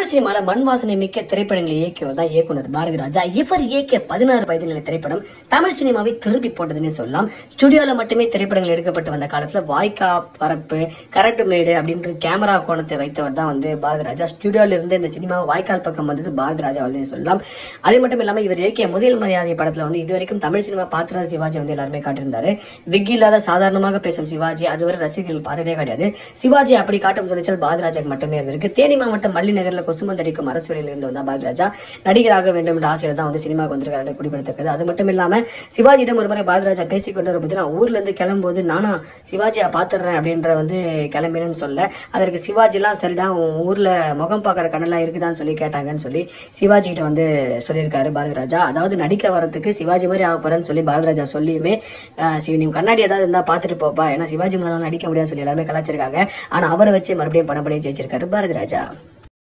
தமிழ் சினிமால மண் வாசனை மிக்க திரைப்படங்களை இயக்கியவர் தான் இயக்குனர் பாரதி ராஜா இவர் இயக்கிய பதினாறு வயது நிலை திரைப்படம் தமிழ் சினிமாவை திருப்பி போட்டதுன்னு சொல்லலாம் ஸ்டுடியோல மட்டுமே திரைப்படங்கள் எடுக்கப்பட்டு வந்த காலத்துல வாய்க்கா பரப்பு கரட்டு மேடு அப்படின்ற கேமரா கோணத்தை வைத்தவர் தான் வந்து பாரதி ராஜா ஸ்டுடியோல இருந்து இந்த சினிமா வாய்க்கால் பக்கம் வந்தது பாரதி ராஜா வந்து சொல்லலாம் அது மட்டும் இல்லாம இவர் இயக்கிய முதல் மரியாதை படத்துல வந்து இதுவரைக்கும் தமிழ் சினிமா பாத்திர சிவாஜி வந்து எல்லாருமே காட்டியிருந்தாரு விக் இல்லாத சாதாரணமாக பேசும் சிவாஜி அதுவரை ரசிகர்கள் பார்த்ததே கிடையாது சிவாஜி அப்படி காட்டும் துணிச்சல் பாரதிராஜாக்கு மட்டுமே இருந்திருக்கு தேனி மாவட்டம் மல்லி நகர்ல கொசுமந்தடிக்கும் அரசு வேலையில் இருந்து வந்த பாரதிராஜா நடிகராக வேண்டும் என்ற ஆசையில தான் வந்து சினிமாவுக்கு வந்திருக்காரு குறிப்பிடத்தக்கது அது மட்டும் இல்லாம சிவாஜியிடம் ஒரு முறை பாரதிராஜா பேசிக்கொண்டு போது நான் ஊர்ல இருந்து கிளம்பும்போது நானா சிவாஜியா பாத்துறேன் அப்படின்ற வந்து கிளம்பினேன்னு சொல்ல அதற்கு சிவாஜி எல்லாம் சரிடா உன் ஊர்ல முகம் பார்க்கற கண்ணெல்லாம் இருக்குதான்னு சொல்லி கேட்டாங்கன்னு சொல்லி சிவாஜி கிட்ட வந்து சொல்லியிருக்காரு பாரதிராஜா அதாவது நடிக்க வரதுக்கு சிவாஜி மாதிரி ஆக போறேன்னு சொல்லி பாரதிராஜா சொல்லியுமே அஹ், சி- நீ கண்ணாடி ஏதாவது இருந்தா பாத்துட்டு போப்பா ஏன்னா சிவாஜி முன்னால நடிக்க முடியாதுன்னு சொல்லி எல்லாருமே கலாச்சிருக்காங்க ஆனா அவரை வச்சு மறுபடியும் படம் பண்ணி ஜெயிச்சிருக்காரு பாரதிராஜா